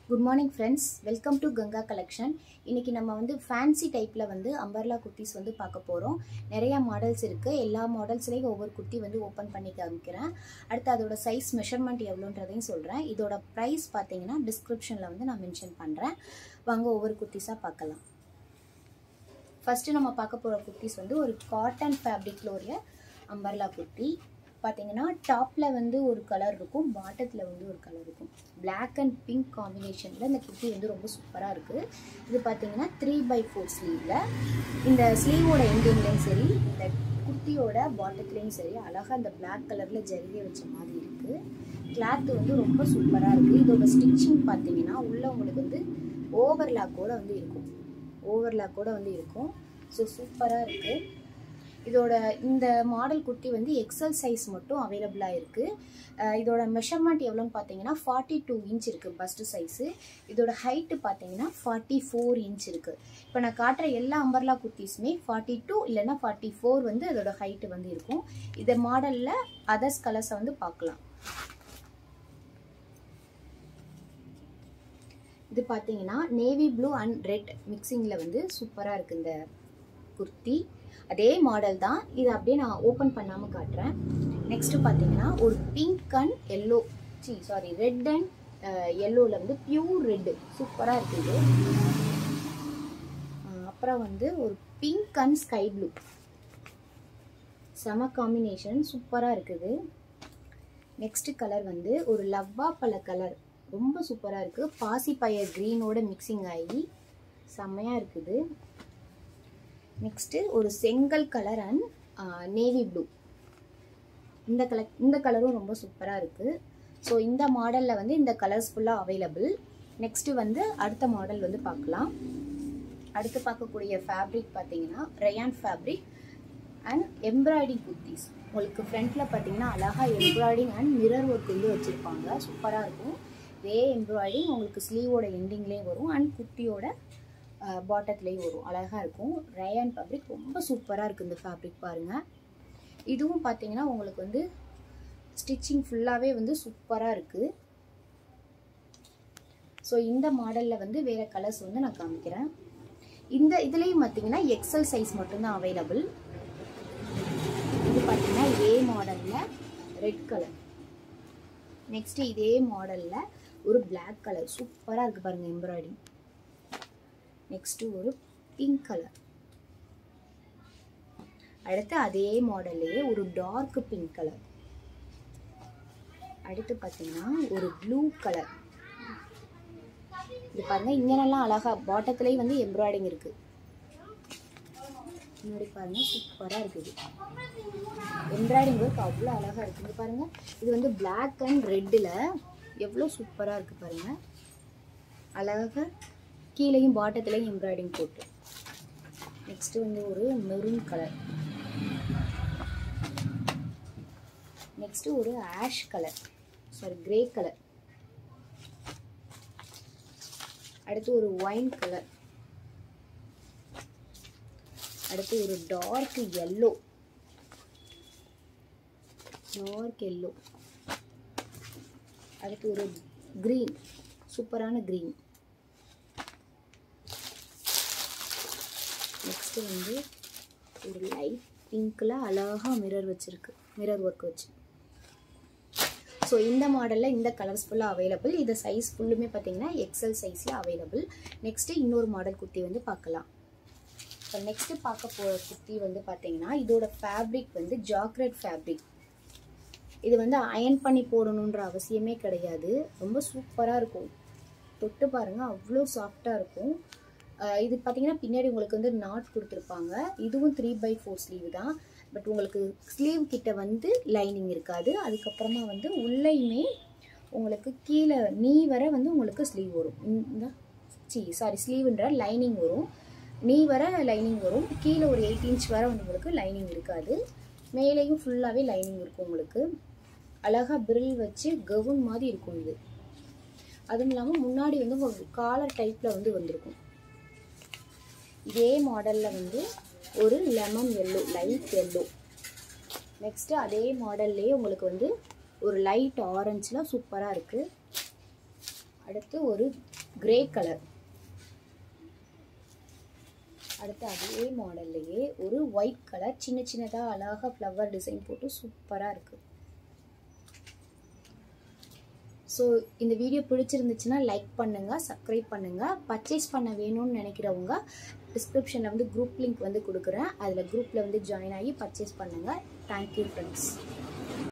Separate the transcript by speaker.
Speaker 1: good morning friends welcome to Ganga collection இன்னைக்கு நம்ம வந்து ஃபேன்சி டைப்பில் வந்து அம்பர்லா குர்த்திஸ் வந்து பார்க்க போகிறோம் நிறையா மாடல்ஸ் இருக்குது எல்லா மாடல்ஸ்லேயும் ஒவ்வொரு குர்த்தி வந்து ஓப்பன் பண்ணி காமிக்கிறேன் அடுத்து அதோட சைஸ் மெஷர்மெண்ட் எவ்வளோன்றதையும் சொல்கிறேன் இதோட ப்ரைஸ் பார்த்தீங்கன்னா டிஸ்கிரிப்ஷனில் வந்து நான் மென்ஷன் பண்ணுறேன் வாங்க ஒவ்வொரு குர்த்திஸாக பார்க்கலாம் ஃபஸ்ட்டு நம்ம பார்க்க போகிற குர்த்திஸ் வந்து ஒரு காட்டன் ஃபேப்ரிக்கில் உடைய அம்பர்லா குர்த்தி பார்த்தீங்கன்னா டாப்பில் வந்து ஒரு கலர் இருக்கும் பாட்டத்தில் வந்து ஒரு கலர் இருக்கும் பிளாக் அண்ட் பிங்க் காம்பினேஷனில் இந்த குர்த்தி வந்து ரொம்ப சூப்பராக இருக்குது இது பார்த்தீங்கன்னா த்ரீ பை ஃபோர் ஸ்லீவில் இந்த ஸ்லீவோட எண்டிங்லேயும் சரி இந்த குர்த்தியோட பாட்டத்துலேயும் சரி அழகாக அந்த பிளாக் கலரில் ஜரிகை வச்ச மாதிரி இருக்குது கிளாத் வந்து ரொம்ப சூப்பராக இருக்குது இதோட ஸ்டிச்சிங் பார்த்தீங்கன்னா உள்ளே உங்களுக்கு வந்து ஓவர்லாக்கோட வந்து இருக்கும் ஓவர்லாக்கோட வந்து இருக்கும் ஸோ சூப்பராக இருக்குது இதோட இந்த மாடல் குர்த்தி வந்து எக்ஸல் சைஸ் மட்டும் அவைலபிளாக இருக்குது இதோட மெஷர்மெண்ட் எவ்வளோன்னு பார்த்தீங்கன்னா ஃபார்ட்டி டூ இன்ச் இருக்குது பஸ்ட்டு சைஸு இதோட ஹைட்டு பார்த்தீங்கன்னா ஃபார்ட்டி ஃபோர் இன்ச் இருக்குது இப்போ நான் காட்டுற எல்லா அம்பர்லா குர்த்திஸுமே ஃபார்ட்டி டூ இல்லைன்னா ஃபார்ட்டி ஃபோர் வந்து அதோட ஹைட்டு வந்து இருக்கும் இந்த மாடலில் அதர்ஸ் கலர்ஸை வந்து பார்க்கலாம் இது பார்த்தீங்கன்னா நேவி ப்ளூ அண்ட் ரெட் மிக்சிங்கில் வந்து சூப்பராக இருக்குது இந்த குர்த்தி அதே மாடல் தான் இது அப்படியே நான் ஓப்பன் பண்ணாமல் காட்டுறேன் நெக்ஸ்ட்டு பார்த்தீங்கன்னா ஒரு பிங்க் அண்ட் எல்லோ சி சாரி ரெட் அண்ட் எல்லோவில் வந்து பியூர் ரெட்டு சூப்பராக இருக்குது அப்புறம் வந்து ஒரு பிங்க் அண்ட் ஸ்கை ப்ளூ செம காம்பினேஷன் சூப்பராக இருக்குது நெக்ஸ்ட் கலர் வந்து ஒரு லவ்வா பழ கலர் ரொம்ப சூப்பராக இருக்குது பாசிப்பய க்ரீனோட மிக்சிங் ஆகி செம்மையாக இருக்குது நெக்ஸ்ட்டு ஒரு செங்கல் கலர் அண்ட் நேவி ப்ளூ இந்த கலர் இந்த கலரும் ரொம்ப சூப்பராக இருக்குது ஸோ இந்த மாடலில் வந்து இந்த கலர்ஸ் ஃபுல்லாக அவைலபிள் நெக்ஸ்ட்டு வந்து அடுத்த மாடல் வந்து பார்க்கலாம் அடுத்து பார்க்கக்கூடிய ஃபேப்ரிக் பார்த்தீங்கன்னா rayon fabric and embroidering kurtis உங்களுக்கு ஃப்ரண்ட்டில் பார்த்தீங்கன்னா அழகாக எம்ப்ராய்டிங் அண்ட் மிரர் ஒர்க் வந்து வச்சுருப்பாங்க சூப்பராக இருக்கும் இதே எம்ப்ராய்டிங் உங்களுக்கு ஸ்லீவோட எண்டிங்லேயும் வரும் அண்ட் குர்த்தியோட பாட்டத்துலேயும் வரும் அழகாக இருக்கும் ரயான் ஃபேப்ரிக் ரொம்ப சூப்பராக இருக்குது இந்த ஃபேப்ரிக் பாருங்கள் இதுவும் பார்த்தீங்கன்னா உங்களுக்கு வந்து ஸ்டிச்சிங் ஃபுல்லாகவே வந்து சூப்பராக இருக்குது ஸோ இந்த மாடலில் வந்து வேறு கலர்ஸ் வந்து நான் காமிக்கிறேன் இந்த இதுலேயும் பார்த்தீங்கன்னா எக்ஸல் சைஸ் மட்டும்தான் அவைலபிள் இது பார்த்தீங்கன்னா இதே மாடலில் ரெட் கலர் நெக்ஸ்ட்டு இதே மாடலில் ஒரு பிளாக் கலர் சூப்பராக இருக்குது பாருங்கள் எம்ப்ராய்டிங் நெக்ஸ்ட்டு ஒரு பிங்க் கலர் அடுத்து அதே மாடல்லையே ஒரு டார்க் பிங்க் கலர் அடுத்து பார்த்தீங்கன்னா ஒரு ப்ளூ கலர் இது பாருங்க இங்கனெல்லாம் அழகா பாட்டத்துலேயும் வந்து எம்ப்ராய்டிங் இருக்கு முன்னாடி பாருங்க சூப்பராக இருக்குது எம்ப்ராய்டிங் ஒர்க் அவ்வளோ அழகாக இருக்குது இங்கே பாருங்க இது வந்து பிளாக் அண்ட் ரெட்டில் எவ்வளோ சூப்பராக இருக்குது பாருங்க அழகாக கீழேயும் பாட்டத்துலேயும் எம்ப்ராய்டிங் போட்டு நெக்ஸ்ட்டு வந்து ஒரு மெரூன் கலர் நெக்ஸ்ட்டு ஒரு ash colour sorry grey colour அடுத்து ஒரு ஒயின் கலர் அடுத்து ஒரு டார்க் எல்லோ டார்க் எல்லோ அடுத்து ஒரு க்ரீன் சூப்பரான க்ரீன் நெக்ஸ்ட்டு வந்து ஒரு லைட் பிங்க்கில் அழகாக மிரர் வச்சுருக்கு மிரர் ஒர்க் வச்சு ஸோ இந்த மாடலில் இந்த கலர்ஸ் ஃபுல்லாக அவைலபிள் இது சைஸ் ஃபுல்லுமே பார்த்தீங்கன்னா எக்ஸல் சைஸில் அவைலபிள் நெக்ஸ்ட்டு இன்னொரு மாடல் குர்த்தி வந்து பார்க்கலாம் இப்போ நெக்ஸ்ட்டு பார்க்க போகிற குர்த்தி வந்து பார்த்தீங்கன்னா இதோட ஃபேப்ரிக் வந்து ஜாக்ரெட் ஃபேப்ரிக் இது வந்து அயன் பண்ணி போடணுன்ற அவசியமே கிடையாது ரொம்ப சூப்பராக இருக்கும் தொட்டு பாருங்கள் அவ்வளோ சாஃப்டாக இருக்கும் இது பார்த்தீங்கன்னா பின்னாடி உங்களுக்கு வந்து நாட் கொடுத்துருப்பாங்க இதுவும் த்ரீ பை ஃபோர் ஸ்லீவ் தான் பட் உங்களுக்கு ஸ்லீவ் கிட்ட வந்து லைனிங் இருக்காது அதுக்கப்புறமா வந்து உள்ளேயுமே உங்களுக்கு கீழே நீ வர வந்து உங்களுக்கு ஸ்லீவ் வரும் இந்த சி சாரி ஸ்லீவ்ன்ற லைனிங் வரும் நீ வர லைனிங் வரும் கீழே ஒரு எயிட் இன்ச் வர வந்து உங்களுக்கு லைனிங் இருக்காது மேலேயும் ஃபுல்லாகவே லைனிங் இருக்கும் உங்களுக்கு அழகாக பிரில் வச்சு கவுன் மாதிரி இருக்கும் இது அதுவும் இல்லாமல் முன்னாடி வந்து உங்களுக்கு காலர் டைப்பில் வந்து வந்திருக்கும் இதே மாடலில் வந்து ஒரு lemon yellow light yellow next அதே மாடல்லையே உங்களுக்கு வந்து ஒரு லைட் ஆரஞ்சில் சூப்பராக இருக்குது அடுத்து ஒரு கிரே கலர் அடுத்து அதே மாடல்லையே ஒரு ஒயிட் கலர் சின்ன சின்னதாக அழகாக ஃப்ளவர் டிசைன் போட்டு சூப்பராக இருக்குது ஸோ இந்த வீடியோ பிடிச்சிருந்துச்சுன்னா லைக் பண்ணுங்கள் சப்ஸ்கிரைப் பண்ணுங்கள் பர்ச்சேஸ் பண்ண வேணும்னு நினைக்கிறவங்க டிஸ்கிரிப்ஷனில் வந்து குரூப் லிங்க் வந்து கொடுக்குறேன் அதில் குரூப்பில் வந்து ஜாயின் ஆகி பர்ச்சேஸ் பண்ணுங்கள் தேங்க்யூ ஃப்ரெண்ட்ஸ்